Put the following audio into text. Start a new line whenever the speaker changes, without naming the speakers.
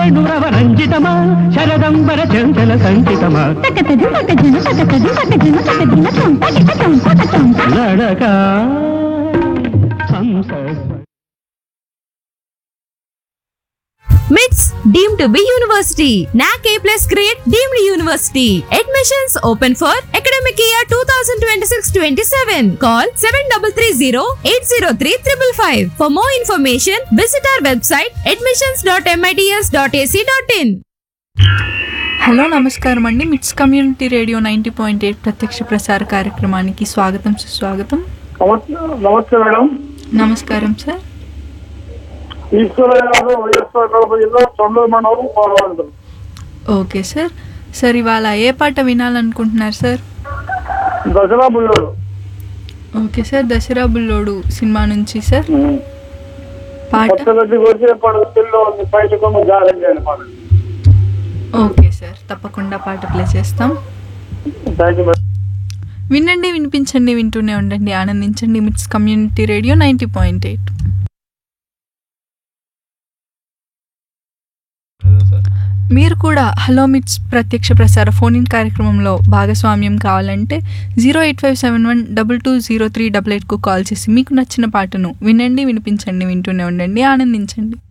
నురవ రంజితమా శరదంబర చంచల సంచితమా
తకతది తకజన తకతది తకజన తకదిన తొంత గిట తొంత తొంత
నడక హంస
మిట్స్ deem to be university NAAC A plus grade deemed university admissions open for academic year two thousand twenty six twenty seven call seven double three zero eight zero three triple five for more information visit our website admissions dot MITS dot AC dot in
hello నమస్కారం అండి MITS community radio ninety point eight ప్రత్యక్ష ప్రసార కార్యక్రమానికి స్వాగతం సుస్వాగతం
నమస్తే నమస్తే madam
నమస్కారం సార్
ఈశ్వర యాదవ్ వైఎస్ఆర్ కడప జిల్లా తొండూరు మండలం పోలవరం
ఓకే సార్ సార్ ఇవాళ ఏ పాట వినాలనుకుంటున్నారు sir
Dasara Bullodu
okay sir Dasara Bullodu cinema నుంచి సార్ పాట
కొత్త గడ్డి కొడితే పడుతుల్లో ఉంది బయట కొమ్మ జారండి అని పాట
ఓకే సార్ తప్పకుండా పాట ప్లే చేస్తాం
థ్యాంక్ యూ మేడం
వినండి వినిపించండి వింటూనే ఉండండి ఆనందించండి MITS community radio ninety point eight మీరు కూడా హలో మిట్స్ ప్రత్యక్ష ప్రసార ఫోన్ ఇన్ కార్యక్రమంలో భాగస్వామ్యం కావాలంటే zero eight five seven one double two zero three double ఎయిట్కు కాల్ చేసి మీకు నచ్చిన పాటను వినండి వినిపించండి వింటూనే ఉండండి ఆనందించండి